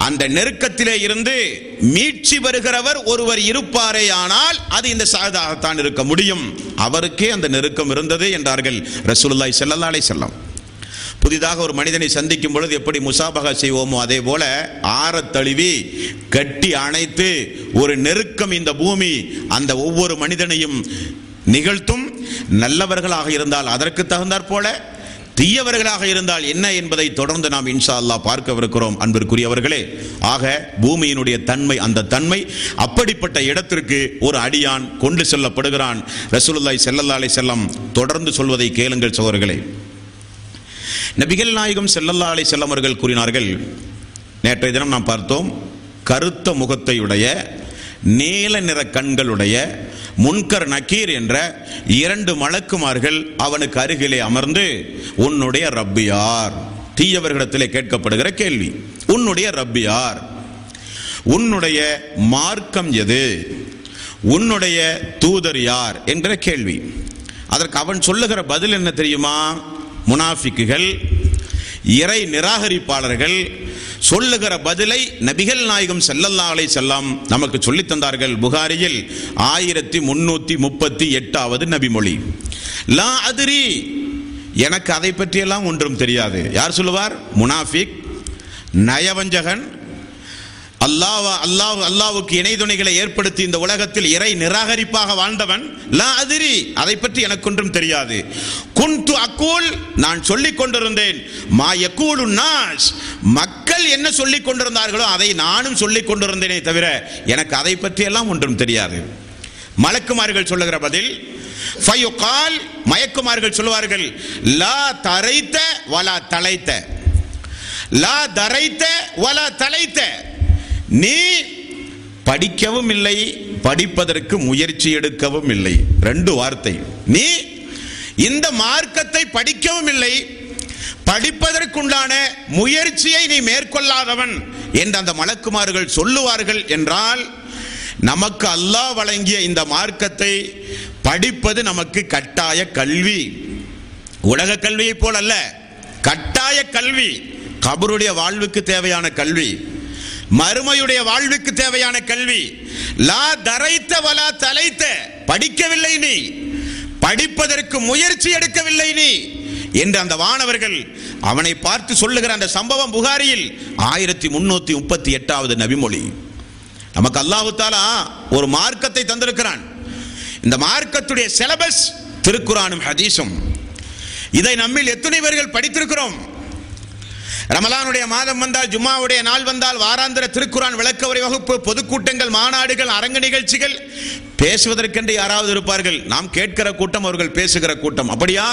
அந்த நெருக்கத்திலே இருந்து மீட்சி வருகிறவர் ஒருவர் இருப்பாரே ஆனால் அது இந்த சாதாகத்தான் இருக்க முடியும் அவருக்கே அந்த நெருக்கம் இருந்தது என்றார்கள் ரசூலுல்லாஹி ஸல்லல்லாஹு அலைஹி வஸல்லம் புதிதாக ஒரு மனிதனை சந்திக்கும் பொழுது எப்படி முசாபகா செய்வோமோ அதே போல ஆறத் தழுவி கட்டி அணைத்து ஒரு நெருக்கம் இந்த பூமி அந்த ஒவ்வொரு மனிதனையும் நிகழ்த்தும் நல்லவர்களாக இருந்தால் அதற்கு தகுந்தாற் போல தீயவர்களாக இருந்தால் என்ன என்பதை தொடர்ந்து நாம் இன்ஷா அல்லாஹ் பார்க்கவிருக்கிறோம் அன்பிற்குரியவர்களே ஆக பூமியினுடைய தன்மை அந்த தன்மை அப்படிப்பட்ட இடத்திற்கு ஒரு அடியான் கொண்டு செல்லப்படுகிறான் ரசூலுல்லாஹி ஸல்லல்லாஹு அலைஹி வஸல்லம் தொடர்ந்து சொல்வதை கேளுங்கள் சகோதரர்களே நபிகள் நாயகம் செல்லல்லா அலை செல்லம் அவர்கள் கூறினார்கள் நேற்றைய தினம் நாம் பார்த்தோம் கருத்த முகத்தையுடைய நீல நிற கண்களுடைய முன்கர் நக்கீர் என்ற இரண்டு மலக்குமார்கள் அவனுக்கு அருகிலே அமர்ந்து உன்னுடைய ரப்பியார் தீயவர்களிடத்திலே கேட்கப்படுகிற கேள்வி உன்னுடைய ரப்பியார் உன்னுடைய மார்க்கம் எது உன்னுடைய தூதர் யார் என்கிற கேள்வி அதற்கு அவன் சொல்லுகிற பதில் என்ன தெரியுமா முனாஃபிக்குகள் இறை நிராகரிப்பாளர்கள் சொல்லுகிற பதிலை நபிகள் நாயகம் செல்லல்லா அலை செல்லாம் நமக்கு சொல்லித் தந்தார்கள் புகாரியில் ஆயிரத்தி முன்னூத்தி முப்பத்தி எட்டாவது நபிமொழி லா அதிரி எனக்கு அதை பற்றியெல்லாம் ஒன்றும் தெரியாது யார் சொல்லுவார் முனாஃபிக் நயவஞ்சகன் அல்லாஹ் அல்லாஹ் அல்லாவுக்கு இணை துணைகளை ஏற்படுத்தி இந்த உலகத்தில் இறை நிராகரிப்பாக வாழ்ந்தவன் லா அதிரி அதை பற்றி எனக்கு ஒன்றும் தெரியாது குன்து அக்கூல் நான் சொல்லிக் கொண்டிருந்தேன் மா யக்கூலு நாஸ் மக்கள் என்ன சொல்லிக் கொண்டிருந்தார்களோ அதை நானும் சொல்லிக் கொண்டிருந்தேனே தவிர எனக்கு அதை பற்றியெல்லாம் ஒன்றும் தெரியாது மலக்குமார்கள் சொல்லுகிற பதில் ஃபயுகால் மயக்குமார்கள் சொல்லுவார்கள் லா தரைத்த வலா தலைத்த லா தரைத்த வலா தலைத்த நீ படிக்கவும் இல்லை படிப்பதற்கு முயற்சி எடுக்கவும் இல்லை ரெண்டு வார்த்தை நீ இந்த மார்க்கத்தை படிக்கவும் இல்லை படிப்பதற்குண்டான முயற்சியை நீ மேற்கொள்ளாதவன் என்று அந்த மலக்குமார்கள் சொல்லுவார்கள் என்றால் நமக்கு அல்லாஹ் வழங்கிய இந்த மார்க்கத்தை படிப்பது நமக்கு கட்டாய கல்வி உலக கல்வியை போல் அல்ல கட்டாய கல்வி கபருடைய வாழ்வுக்கு தேவையான கல்வி மறுமையுடைய வாழ்வுக்கு தேவையான கல்வி லா தரைத்த வலா தலைத்த படிக்கவில்லை நீ படிப்பதற்கு முயற்சி எடுக்கவில்லை நீ என்று அந்த வானவர்கள் அவனை பார்த்து சொல்லுகிற அந்த சம்பவம் புகாரியில் ஆயிரத்தி முன்னூத்தி முப்பத்தி எட்டாவது நபிமொழி நமக்கு அல்லாஹு தாலா ஒரு மார்க்கத்தை தந்திருக்கிறான் இந்த மார்க்கத்துடைய சிலபஸ் திருக்குறானும் ஹதீஸும் இதை நம்மில் எத்தனை பேர்கள் படித்திருக்கிறோம் ரமலானுடைய மாதம் வந்தால் ஜும்மாவுடைய நாள் வந்தால் வாராந்திர திருக்குரான் விளக்க உரை வகுப்பு பொதுக்கூட்டங்கள் மாநாடுகள் அரங்க நிகழ்ச்சிகள் பேசுவதற்கென்று யாராவது இருப்பார்கள் நாம் கேட்கிற கூட்டம் அவர்கள் பேசுகிற கூட்டம் அப்படியா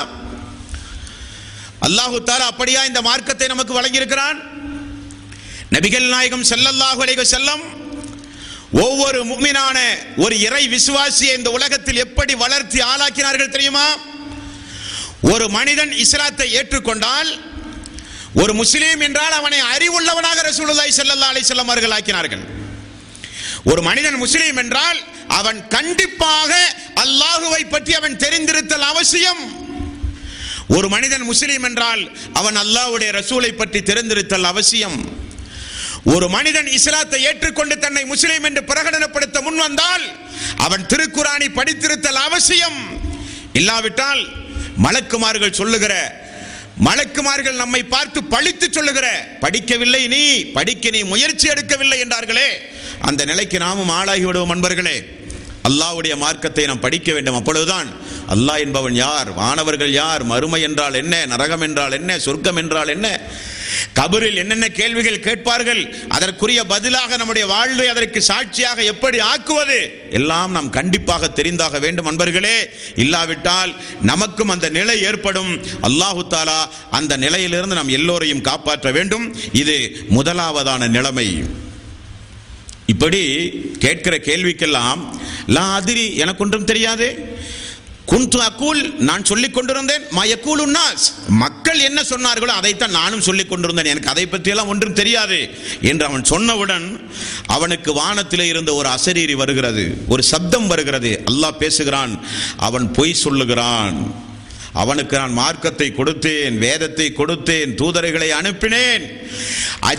அல்லாஹு தாலா அப்படியா இந்த மார்க்கத்தை நமக்கு வழங்கியிருக்கிறான் நபிகள் நாயகம் ஸல்லல்லாஹு அலைஹி வஸல்லம் ஒவ்வொரு முக்மினான ஒரு இறை விசுவாசியை இந்த உலகத்தில் எப்படி வளர்த்தி ஆளாக்கினார்கள் தெரியுமா ஒரு மனிதன் இஸ்லாத்தை ஏற்றுக்கொண்டால் ஒரு முஸ்லீம் என்றால் அவனை அறிவுள்ளவனாக ரசூலுல்லாஹி ஸல்லல்லாஹு அலைஹி வஸல்லம் அவர்கள் ஆக்கினார்கள் ஒரு மனிதன் முஸ்லீம் என்றால் அவன் கண்டிப்பாக அல்லாஹுவை பற்றி அவன் தெரிந்திருத்தல் அவசியம் ஒரு மனிதன் முஸ்லீம் என்றால் அவன் அல்லாஹ்வுடைய ரசூலை பற்றி தெரிந்திருத்தல் அவசியம் ஒரு மனிதன் இஸ்லாத்தை ஏற்றுக்கொண்டு தன்னை முஸ்லீம் என்று பிரகடனப்படுத்த முன் வந்தால் அவன் திருக்குரானை படித்திருத்தல் அவசியம் இல்லாவிட்டால் மலக்குமார்கள் சொல்லுகிற மலக்குமார்கள் நம்மை பார்த்து பழித்து சொல்லுகிற படிக்கவில்லை நீ படிக்க நீ முயற்சி எடுக்கவில்லை என்றார்களே அந்த நிலைக்கு நாமும் ஆளாகி விடுவோம் அன்பர்களே அல்லாஹ்வுடைய மார்க்கத்தை நாம் படிக்க வேண்டும் அப்பொழுதுதான் அல்லாஹ் என்பவன் யார் வானவர்கள் யார் மறுமை என்றால் என்ன நரகம் என்றால் என்ன சொர்க்கம் என்றால் என்ன கபரில் என்னென்ன கேள்விகள் கேட்பார்கள் அதற்குரிய பதிலாக நம்முடைய வாழ்வை அதற்கு சாட்சியாக எப்படி ஆக்குவது எல்லாம் நாம் கண்டிப்பாக தெரிந்தாக வேண்டும் அன்பர்களே இல்லாவிட்டால் நமக்கும் அந்த நிலை ஏற்படும் அல்லாஹு தாலா அந்த நிலையிலிருந்து நாம் எல்லோரையும் காப்பாற்ற வேண்டும் இது முதலாவதான நிலைமை இப்படி கேட்கிற கேள்விக்கெல்லாம் லா அதிரி எனக்கு ஒன்றும் தெரியாது குந்து அக்கூல் நான் சொல்லிக் கொண்டிருந்தேன் மயக்கூல் உன்னாஸ் மக்கள் என்ன சொன்னார்களோ அதைத்தான் நானும் சொல்லிக் கொண்டிருந்தேன் எனக்கு அதை பற்றியெல்லாம் ஒன்றும் தெரியாது என்று அவன் சொன்னவுடன் அவனுக்கு வானத்திலே இருந்த ஒரு அசரீரி வருகிறது ஒரு சப்தம் வருகிறது அல்லாஹ் பேசுகிறான் அவன் பொய் சொல்லுகிறான் அவனுக்கு நான் மார்க்கத்தை கொடுத்தேன் வேதத்தை கொடுத்தேன் தூதரைகளை அனுப்பினேன்